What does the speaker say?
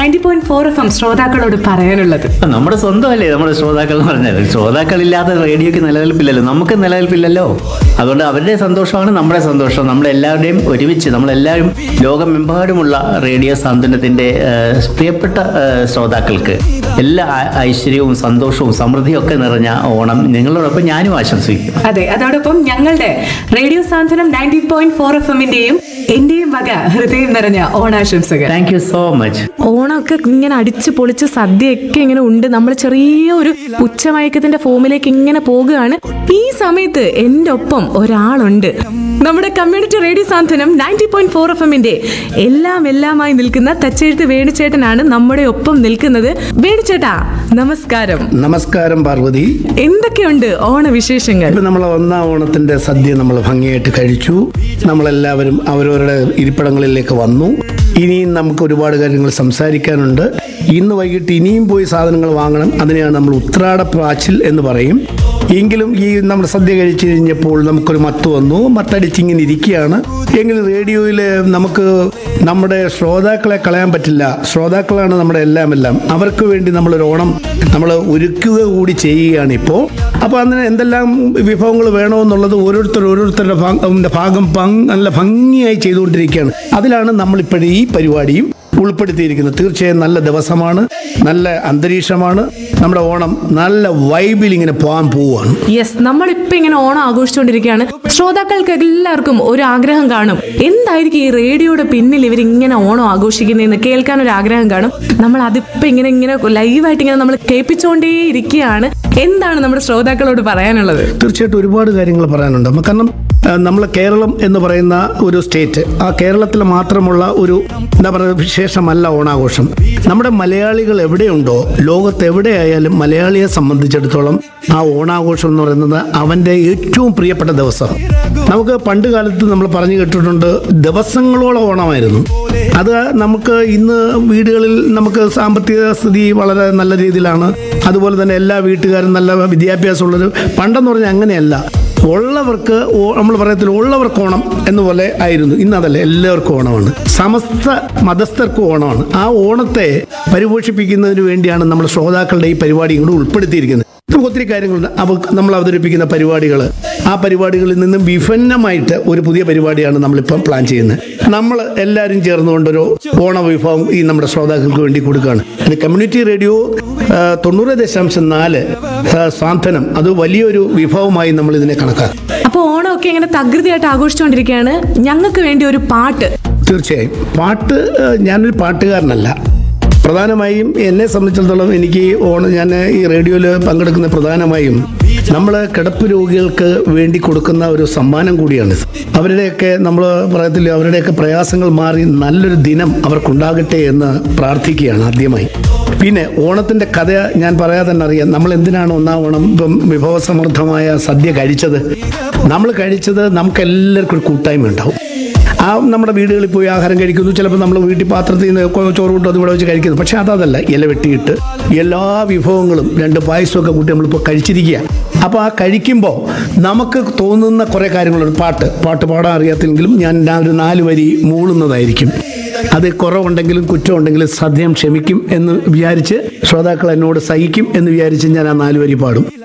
Ninety point four F M ശ്രോതാക്കളോട് പറയാനുള്ളത് നമ്മുടെ സ്വന്തമല്ലേ നമ്മുടെ ശ്രോതാക്കൾ എന്ന് പറഞ്ഞാൽ ശ്രോതാക്കളില്ലാത്ത റേഡിയോക്ക് നിലനിൽപ്പില്ലല്ലോ നമുക്ക് നിലനിൽപ്പില്ലല്ലോ അതുകൊണ്ട് അവരുടെ സന്തോഷമാണ് നമ്മുടെ സന്തോഷം നമ്മളെല്ലാവരുടെയും ഒരുമിച്ച് നമ്മളെല്ലാവരും ലോകമെമ്പാടുമുള്ള റേഡിയോ സാന്ത്വനത്തിന്റെ ഏഹ്, പ്രിയപ്പെട്ട ഏഹ്, ശ്രോതാക്കൾക്ക് എല്ലാ ഐ- ഐശ്വര്യവും സന്തോഷവും സമൃദ്ധിയും ഒക്കെ നിറഞ്ഞ ഓണം നിങ്ങളോടൊപ്പം ഞാനും ആശംസിക്കും അതെ അതോടൊപ്പം ഞങ്ങളുടെ radio Santhwanam ninety point four F എമ്മിന്റെയും എന്റെയും വക ഹൃദയം നിറഞ്ഞ ഓണാശംസകൾ താങ്ക് യു സോ മച്ച് ഓണമൊക്കെ ഇങ്ങനെ അടിച്ച് പൊളിച്ച് സദ്യയൊക്കെ ഇങ്ങനെ ഉണ്ട് നമ്മൾ ചെറിയ ഒരു ഉച്ചമയക്കത്തിന്റെ ഫോമിലേക്ക് ഇങ്ങനെ പോകുകയാണ് ഈ സമയത്ത് എന്റെ ഒപ്പം ഒരാളുണ്ട് നമ്മുടെ community radio Santhwanam ninety point four F എമ്മിന്റെ എല്ലാം എല്ലാമായി നിൽക്കുന്ന തച്ചെഴുത്ത് വേണുചേട്ടനാണ് നമ്മുടെ ഒപ്പം നിൽക്കുന്നത് വേണുചേട്ടാ നമസ്കാരം നമസ്കാരം പാർവതി എന്തൊക്കെയുണ്ട് ഓണവിശേഷങ്ങൾ ഇപ്പൊ നമ്മൾ ഒന്നാം ഓണത്തിന്റെ സദ്യ നമ്മൾ ഭംഗിയായിട്ട് കഴിച്ചു നമ്മളെല്ലാവരും അവരവരുടെ ഇരിപ്പിടങ്ങളിലേക്ക് വന്നു ഇനിയും നമുക്ക് ഒരുപാട് കാര്യങ്ങൾ സംസാരിക്കാനുണ്ട് ഇന്ന് വൈകിട്ട് ഇനിയും പോയി സാധനങ്ങൾ വാങ്ങണം അതിനെയാണ് നമ്മൾ ഉത്രാട പ്രാച്ചിൽ എന്ന് പറയും എങ്കിലും ഈ നമ്മൾ സദ്യ കഴിച്ചു കഴിഞ്ഞപ്പോൾ നമുക്കൊരു മത്ത് വന്നു മത്തടിച്ചിങ്ങനെ ഇരിക്കുകയാണ് എങ്കിലും റേഡിയോയിൽ നമുക്ക് നമ്മുടെ ശ്രോതാക്കളെ കളയാൻ പറ്റില്ല ശ്രോതാക്കളാണ് നമ്മുടെ എല്ലാം എല്ലാം അവർക്ക് വേണ്ടി നമ്മളൊരു ഓണം നമ്മൾ ഒരുക്കുക കൂടി ചെയ്യുകയാണ് ഇപ്പോൾ അപ്പോൾ അതിന് എന്തെല്ലാം വിഭവങ്ങൾ വേണമെന്നുള്ളത് ഓരോരുത്തർ ഓരോരുത്തരുടെ ഭാഗം ഭാഗം പങ് നല്ല ഭംഗിയായി ചെയ്തുകൊണ്ടിരിക്കുകയാണ് അതിലാണ് നമ്മളിപ്പോഴും ഈ പരിപാടിയും ഉൾപ്പെടുത്തിയിരിക്കുന്നത് തീർച്ചയായും നല്ല ദിവസമാണ് നല്ല അന്തരീക്ഷമാണ് നമ്മുടെ ഓണം നല്ല വൈബിൽ ഇങ്ങനെ പോകാൻ പോവുകയാണ് യെസ് നമ്മളിപ്പോ ഇങ്ങനെ ഓണം ആഘോഷിച്ചുകൊണ്ടിരിക്കുകയാണ് ശ്രോതാക്കൾക്ക് എല്ലാവർക്കും ഒരു ആഗ്രഹം കാണും എന്തായിരിക്കും ഈ റേഡിയോയുടെ പിന്നിൽ ഇവർ ഇങ്ങനെ ഓണം ആഘോഷിക്കുന്നതെന്ന് കേൾക്കാൻ ഒരു ആഗ്രഹം കാണും നമ്മൾ അതിപ്പോ ഇങ്ങനെ ഇങ്ങനെ ലൈവായിട്ട് ഇങ്ങനെ നമ്മൾ കേൾപ്പിച്ചുകൊണ്ടേ ഇരിക്കുകയാണ് എന്താണ് നമ്മുടെ ശ്രോതാക്കളോട് പറയാനുള്ളത് തീർച്ചയായിട്ടും ഒരുപാട് കാര്യങ്ങൾ പറയാനുണ്ട് നമുക്ക് കാരണം നമ്മൾ കേരളം എന്ന് പറയുന്ന ഒരു സ്റ്റേറ്റ് ആ കേരളത്തിൽ മാത്രമുള്ള ഒരു എന്താ പറയുക വിശേഷമല്ല ഓണാഘോഷം നമ്മുടെ മലയാളികൾ എവിടെയുണ്ടോ ലോകത്ത് എവിടെയായാലും മലയാളിയെ സംബന്ധിച്ചിടത്തോളം ആ ഓണാഘോഷം എന്ന് പറയുന്നത് അവൻ്റെ ഏറ്റവും പ്രിയപ്പെട്ട ദിവസം നമുക്ക് പണ്ട് കാലത്ത് നമ്മൾ പറഞ്ഞു കേട്ടിട്ടുണ്ട് ദിവസങ്ങളോളം ഓണമായിരുന്നു അത് നമുക്ക് ഇന്ന് വീടുകളിൽ നമുക്ക് സാമ്പത്തിക സ്ഥിതി വളരെ നല്ല രീതിയിലാണ് അതുപോലെ തന്നെ എല്ലാ വീട്ടുകാരും നല്ല വിദ്യാഭ്യാസമുള്ളൊരു പണ്ടെന്ന് പറഞ്ഞാൽ അങ്ങനെയല്ല ഉള്ളവർക്ക് ഓ- നമ്മൾ പറയത്തില്ല ഉള്ളവർക്ക് ഓണം എന്നുപോലെ ആയിരുന്നു ഇന്ന് അതല്ല എല്ലാവർക്കും ഓണമാണ് സമസ്ത മതസ്ഥർക്കും ഓണമാണ് ആ ഓണത്തെ പരിപോഷിപ്പിക്കുന്നതിന് വേണ്ടിയാണ് നമ്മൾ ശ്രോതാക്കളുടെ ഈ പരിപാടി കൂടെ ഉൾപ്പെടുത്തിയിരിക്കുന്നത് നമുക്ക് ഒത്തിരി കാര്യങ്ങളുണ്ട് അവ നമ്മൾ അവതരിപ്പിക്കുന്ന പരിപാടികൾ ആ പരിപാടികളിൽ നിന്നും വിഭിന്നമായിട്ട് ഒരു പുതിയ പരിപാടിയാണ് നമ്മളിപ്പം പ്ലാൻ ചെയ്യുന്നത് നമ്മൾ എല്ലാവരും ചേർന്നുകൊണ്ടൊരു ഓണ വിഭവം ഈ നമ്മുടെ ശ്രോതാക്കൾക്ക് വേണ്ടി കൊടുക്കുകയാണ് ഇത് കമ്മ്യൂണിറ്റി റേഡിയോ ആ, തൊണ്ണൂറ് ദശാംശം നാല് ആ, സാന്ത്വനം അത് വലിയൊരു വിഭവമായി നമ്മൾ ഇതിനെ കണക്കാക്കും അപ്പൊ ഓണമൊക്കെ ഇങ്ങനെ തകൃതിയായിട്ട് ആഘോഷിച്ചുകൊണ്ടിരിക്കുകയാണ് ഞങ്ങൾക്ക് വേണ്ടി ഒരു പാട്ട് തീർച്ചയായും പാട്ട് ആ, ഞാനൊരു പാട്ടുകാരനല്ല പ്രധാനമായും എന്നെ സംബന്ധിച്ചിടത്തോളം എനിക്ക് ഈ ഓണം ഞാൻ ഈ റേഡിയോയിൽ പങ്കെടുക്കുന്ന പ്രധാനമായും നമ്മൾ കിടപ്പ് രോഗികൾക്ക് വേണ്ടി കൊടുക്കുന്ന ഒരു സമ്മാനം കൂടിയാണ് ഇത്. അവരുടെയൊക്കെ നമ്മൾ പറയത്തില്ല അവരുടെയൊക്കെ പ്രയാസങ്ങൾ മാറി നല്ലൊരു ദിനം അവർക്കുണ്ടാകട്ടെ എന്ന് പ്രാർത്ഥിക്കുകയാണ് ആദ്യമായി പിന്നെ ഓണത്തിൻ്റെ കഥ ഞാൻ പറയാതെ തന്നെ അറിയാം നമ്മൾ എന്തിനാണ് ഒന്നാം ഓണം ഇപ്പം വിഭവസമൃദ്ധമായ സദ്യ കഴിച്ചത് നമ്മൾ കഴിച്ചത് നമുക്ക് എല്ലാവർക്കും ഒരു കൂട്ടായ്മ ഉണ്ടാവും ആ നമ്മുടെ വീടുകളിൽ പോയി ആഹാരം കഴിക്കുന്നു ചിലപ്പോൾ നമ്മൾ വീട്ടിൽ പാത്രത്തിൽ നിന്ന് കൊ- ചോറ് കൊണ്ടു അത് ഇവിടെ വെച്ച് കഴിക്കുന്നു പക്ഷെ അതതല്ല ഇല വെട്ടിയിട്ട് എല്ലാ വിഭവങ്ങളും രണ്ട് പായസമൊക്കെ കൂട്ടി നമ്മളിപ്പോൾ കഴിച്ചിരിക്കുക അപ്പോൾ ആ കഴിക്കുമ്പോൾ നമുക്ക് തോന്നുന്ന കുറേ കാര്യങ്ങളുണ്ട് പാട്ട് പാട്ട് പാടാൻ അറിയാത്തില്ലെങ്കിലും ഞാൻ ഞാൻ ഒരു നാല് വരി മൂളുന്നതായിരിക്കും അത് കുറവുണ്ടെങ്കിലും കുറ്റമുണ്ടെങ്കിലും സദ്യം ക്ഷമിക്കും എന്ന് വിചാരിച്ച് ശ്രോതാക്കൾ എന്നോട് സഹിക്കും എന്ന് വിചാരിച്ച് ഞാൻ ആ നാല് വരി പാടും